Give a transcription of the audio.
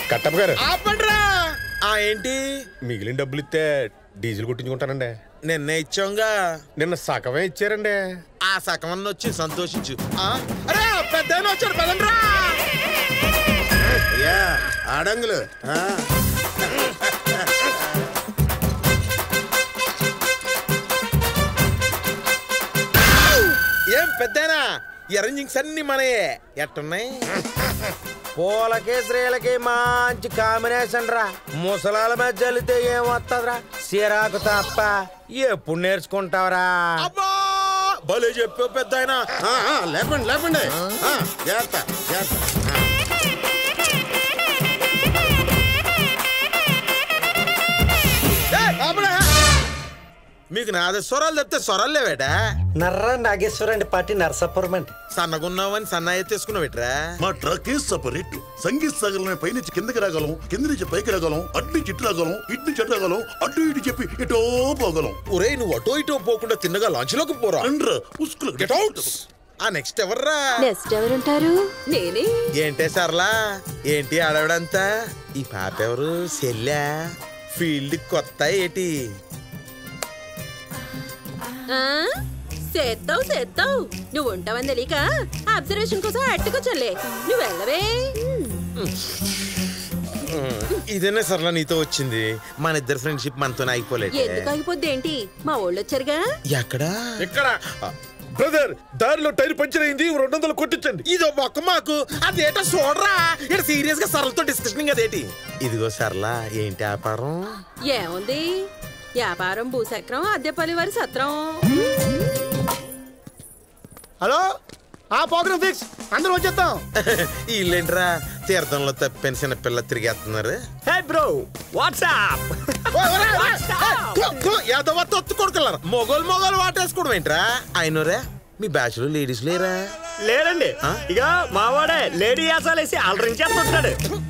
కట్టప్ప గారు ఆపండ్రా ఆ ఏంటి మిగిలిన డబ్బులు ఇస్తే డీజిల్ కొట్టించుకుంటానండి నిన్న ఇచ్చాంగా నిన్న సగమే ఇచ్చారండి ఆ సకమన్న వచ్చి సంతోషించు ఆ, అరే పెద్ద వచ్చాడు పదండ్రా అయ్యా ఆడంగులు ఆ, ఏం పెద్దనా ఎరంజింగ్స్ అన్ని మనయే ఎట్టున్నాయి పూలకి స్త్రీలకి మంచి కాంబినేషన్ రా ముసలాల మధ్య చల్లితే ఏం వస్తుందిరా సిరాకు తప్ప ఎప్పుడు నేర్చుకుంటావురా అబ్బా భలే చెప్పావు పెద్ద ఆ, ఆ, లేపండి లేపండి ఆ, జాగ్రత్త జాగ్రత్త మీకు నాదే స్వరాలు చెప్తే స్వరాలు లేవేటా నర్ర నాగేశ్వరండి పార్టీ నరసాపురం అండి సన్నగున్నావని సన్నాయి తీసుకున్నావేట్రా మా ట్రక్ సపరేట్ సంగీత సాగరం పైనుంచి కిందకి రాగలం కింద నుంచి పైకి రాగలం అటు నుంచి ఇటు రాగలం ఇటు నుంచి అటు రాగలం అటు ఇటు చెప్పి ఇటో పోగలం ఒరే నువ్వు అటో ఇటో పోకుండా తిన్నగా లాంచ్ లోకి పోరా రండ్రా ఉస్కులు గెట్ అవుట్ ఆ నెక్స్ట్ ఎవర్రా నెక్స్ట్ ఎవరుంటారు నేనే ఏంటే సర్లా ఏంటి ఆడవిడంతా ఈ పాప ఎవరు సెల్లా ఫీల్డ్ కొత్త ఏటి ఆ చేద్దావు చేద్దావు నువ్వు ఉంటావని తెలియక అబ్జర్వేషన్ కోసం అట్టుకొచ్చలే నువ్వు వెళ్ళవే ఇదేనే సర్లా నీతో వచ్చింది మన ఇద్దరు ఫ్రెండ్షిప్ మనతో అయిపోలేదు ఎందుకు ఆగిపోద్ది ఏంటి మా వాళ్ళు వచ్చారుగా ఎక్కడా ఇక్కడ బ్రదర్ దారిలో టైర్ పంచర్ అయింది రెండు వందలు కొట్టించండి ఇదో బొక్క మాకు అదేటో చూడరా ఇక్కడ సీరియస్ గా సరళతో డిస్కషన్ అదేటి ఇదిగో సరళా ఏంటి వ్యాపారం ఏముంది వ్యాపారం భూచక్రం అద్దెపల్లి వారి సత్రం హలో ఆ ప్రోగ్రామ్ ఫిక్స్ అందరూ వచ్చేద్దాం ఈ ఇల్లేంట్రా తీర్థంలో తప్పిన చిన్న పిల్ల తిరిగేస్తున్నారు హే బ్రో వాట్సాప్ యాదవ తొత్తు కొడుకులారా మొగోలు మొగోలు వాటేసుకోవడం ఏంట్రా ఆయనరే మీ బ్యాచ్ లో లేడీస్ లేరా లేరండి ఆ? ఇక మావాడే లేడీ యాసాలేసి అలరించేస్తుంటాడు